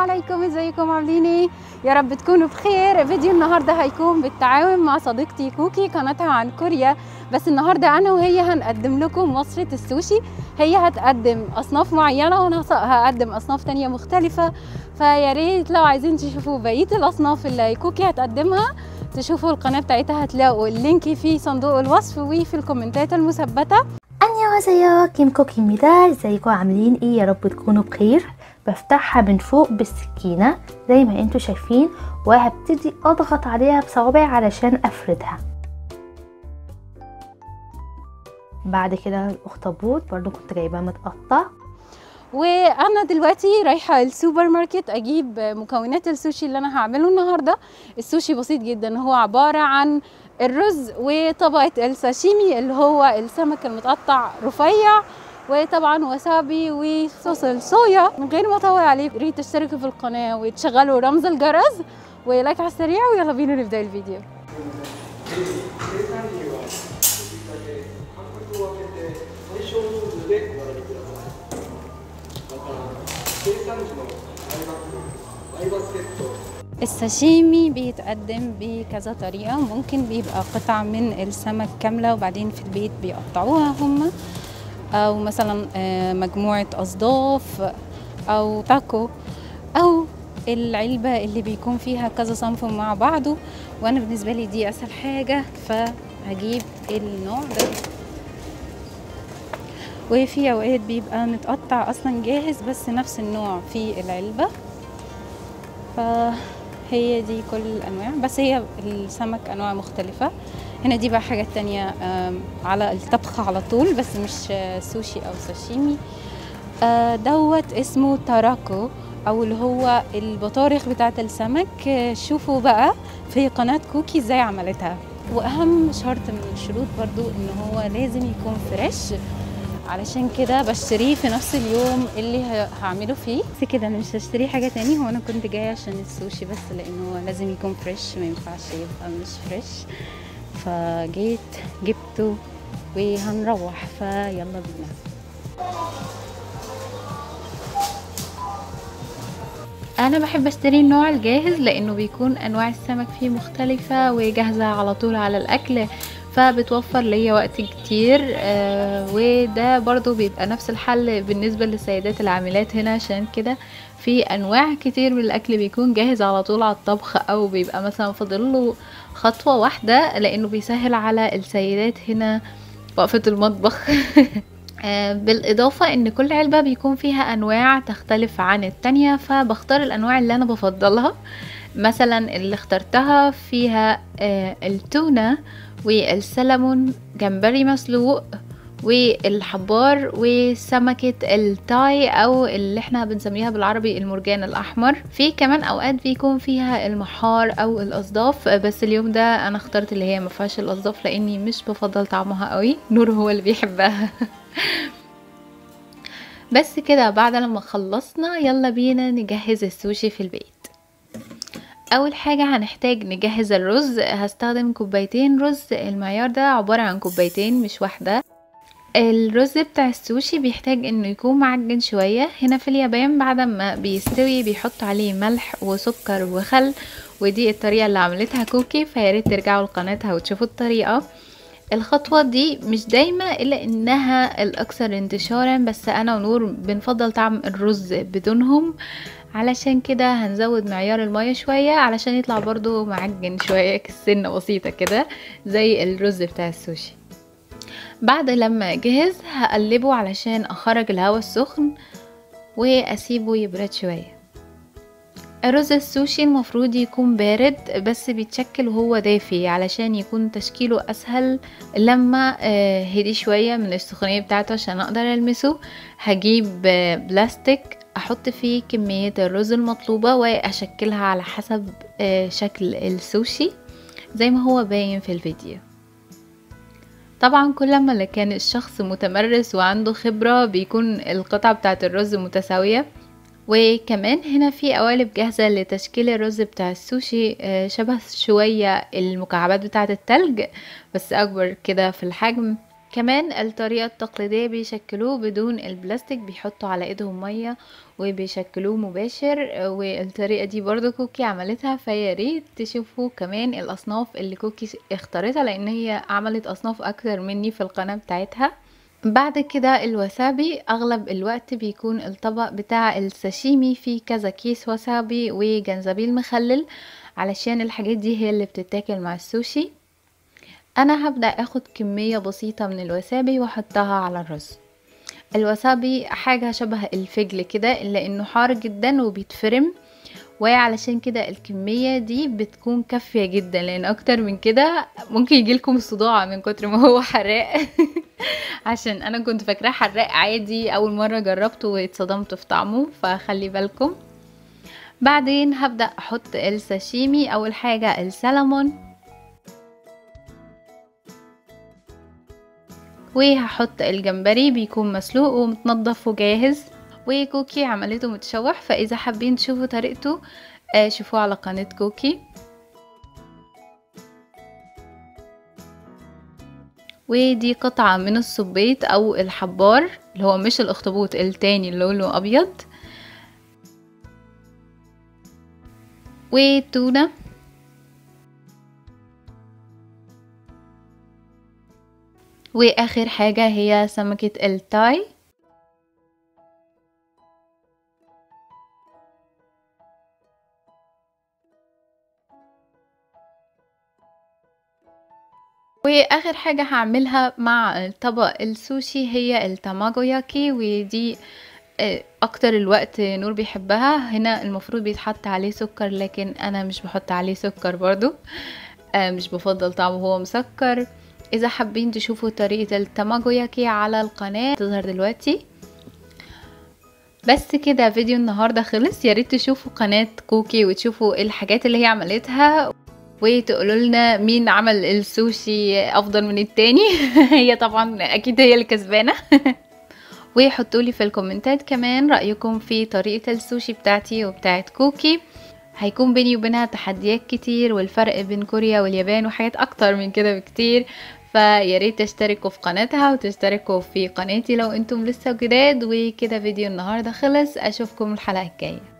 عليكم ازيكم عاملين ايه يا رب تكونوا بخير فيديو النهارده هيكون بالتعاون مع صديقتي كوكي قناتها عن كوريا بس النهارده انا وهي هنقدم لكم وصفه السوشي هي هتقدم اصناف معينه وانا هص- هقدم اصناف تانية مختلفه فيا ريت لو عايزين تشوفوا بقيه الاصناف اللي كوكي هتقدمها تشوفوا القناه بتاعتها هتلاقوا اللينك في صندوق الوصف وفي الكومنتات المثبته 안녕하세요 김코키입니다 ازيكم عاملين ايه يا رب تكونوا بخير بفتحها من فوق بالسكينة زي ما انتوا شايفين وهبتدي اضغط عليها بصوابعي علشان افردها بعد كده الاخطبوط برضو كنت جايباه متقطع وانا دلوقتي رايحه السوبر ماركت اجيب مكونات السوشي اللي انا هعمله النهارده السوشي بصيت جدا هو عباره عن الرز وطبقه الساشيمي اللي هو السمك المتقطع رفيع وطبعا وسابي وصوص الصويا من غير ما اطول عليكم ريت تشتركوا في القناه وتشغلوا رمز الجرس ولايك على السريع ويلا بينا نبدا الفيديو 生産理由はできるだけ間隔を空けて最小人数でお並びくださいまた生産時のマイバッグマイバスケット الساشيمي بيتقدم بكذا طريقة ممكن بيبقى قطع من السمك كاملة وبعدين في البيت بيقطعوها هم أو مثلا آه، مجموعة أصداف أو تاكو أو العلبة اللي بيكون فيها كذا صنف مع بعضه وأنا بالنسبة لي دي أسهل حاجة فهجيب النوع ده وفي أوقات بيبقى متقطع أصلا جاهز بس نفس النوع في العلبة فهي دي كل الانواع بس هي السمك انواع مختلفه هنا دي بقى حاجات تانية آم، على الطبخ على طول بس مش آه، سوشي او ساشيمي آه، دوت اسمه تاراكو او اللي هو البطارخ بتاعه السمك آه، شوفوا بقى في قناه كوكي ازاي عملتها واهم شرط من الشروط برضو ان هو لازم يكون فريش علشان كده بشتريه في نفس اليوم اللي ه- هعمله فيه بس كده انا مش هشتري حاجه تاني هو انا كنت جايه عشان السوشي بس لانه هو لازم يكون فريش ما ينفعش يبقى مش فريش فجيت جبته وهنروح فيلا بينا انا بحب اشتري النوع الجاهز لانه بيكون انواع السمك فيه مختلفة وجاهزة على طول على الاكل فبتوفر ليا وقت كتير آه وده برضو بيبقى نفس الحل بالنسبة للسيدات العاملات هنا عشان كده في انواع كتير من الاكل بيكون جاهز على طول على الطبخ او بيبقى مثلا فاضله خطوة واحدة لانه بيسهل على السيدات هنا وقفة المطبخ آه، بالإضافة إن كل علبة بيكون فيها أنواع تختلف عن التانية فبختار الأنواع اللي أنا بفضلها مثلا اللي اخترتها فيها آه، التونة والسلمون جمبري مسلوق والحبار وسمكة التاي او اللي احنا بنسميها بالعربي المرجان الاحمر في كمان اوقات بيكون فيها المحار او الاصداف بس اليوم ده انا اخترت اللي هي ما فيهاش الاصداف لاني مش بفضل طعمها قوي نور هو اللي بيحبها بس كده بعد لما خلصنا يلا بينا نجهز السوشي في البيت اول حاجة هنحتاج نجهز الرز هستخدم كوبايتين رز المعيار ده عبارة عن كوبايتين مش واحدة الرز بتاع السوشي بيحتاج انه يكون معجن شوية هنا في اليابان بعد ما بيستوي بيحط عليه ملح وسكر وخل ودي الطريقة اللي عملتها كوكي فياريت ترجعوا لقناتها وتشوفوا الطريقة الخطوة دي مش دايما إلا إنها الأكثر انتشارا بس أنا ونور بنفضل طعم الرز بدونهم علشان كده هنزود معيار المية شوية علشان يطلع برضو معجن شوية سنة بسيطة كده زي الرز بتاع السوشي بعد لما جهز هقلبه علشان اخرج الهواء السخن واسيبه يبرد شوية الرز السوشي المفروض يكون بارد بس بيتشكل وهو دافي علشان يكون تشكيله اسهل لما آه، هدي شوية من السخونية بتاعته عشان اقدر المسه هجيب آه، بلاستيك احط فيه كمية الرز المطلوبة واشكلها على حسب آه، شكل السوشي زي ما هو باين في الفيديو طبعا كل ما كان الشخص متمرس وعنده خبرة بيكون القطعة بتاعة الرز متساوية وكمان هنا في قوالب جاهزة لتشكيل الرز بتاع السوشي آه، شبه شوية المكعبات بتاعة التلج بس أكبر كده في الحجم كمان الطريقة التقليدية بيشكلوه بدون البلاستيك بيحطوا على ايدهم مية وبيشكلوه مباشر والطريقة دي برضو كوكي عملتها فيا ريت تشوفوا كمان الاصناف اللي كوكي اختارتها لان هي عملت اصناف اكتر مني في القناة بتاعتها بعد كده الوسابي اغلب الوقت بيكون الطبق بتاع الساشيمي فيه كذا كيس وسابي وجنزبيل مخلل علشان الحاجات دي هي اللي بتتاكل مع السوشي انا هبدأ اخد كمية بسيطة من الوسابي واحطها على الرز الوسابي حاجة شبه الفجل كده الا انه حار جدا وبيتفرم وعلشان كده الكمية دي بتكون كافية جدا لان اكتر من كده ممكن يجيلكم صداع من كتر ما هو حراق عشان انا كنت فاكراه حراق عادي اول مرة جربته واتصدمت في طعمه فخلي بالكم بعدين هبدأ احط الساشيمي اول حاجة السلمون وهحط الجمبري بيكون مسلوق ومتنضف وجاهز وكوكي عملته متشوح فاذا حابين تشوفوا طريقته آه شوفوه على قناة كوكي ودي قطعة من الصبيط او الحبار اللي هو مش الاخطبوط التاني اللي لونه ابيض وتونة واخر حاجة هي سمكة التاي واخر حاجة هعملها مع طبق السوشي هي التاماجو ياكي ودي اكتر الوقت نور بيحبها هنا المفروض بيتحط عليه سكر لكن انا مش بحط عليه سكر برضو مش بفضل طعمه هو مسكر اذا حابين تشوفوا طريقة التاماجو ياكي على القناة تظهر دلوقتي بس كده فيديو النهاردة خلص ياريت تشوفوا قناة كوكي وتشوفوا الحاجات اللي هي عملتها وتقولوا لنا مين عمل السوشي افضل من التاني هي طبعا اكيد هي اللي كسبانه وحطوا لي في الكومنتات كمان رايكم في طريقه السوشي بتاعتي وبتاعت كوكي هيكون بيني وبينها تحديات كتير والفرق بين كوريا واليابان وحاجات اكتر من كده بكتير فياريت تشتركوا في قناتها وتشتركوا في قناتي لو انتم لسه جداد وكده فيديو النهارده خلص اشوفكم الحلقه الجايه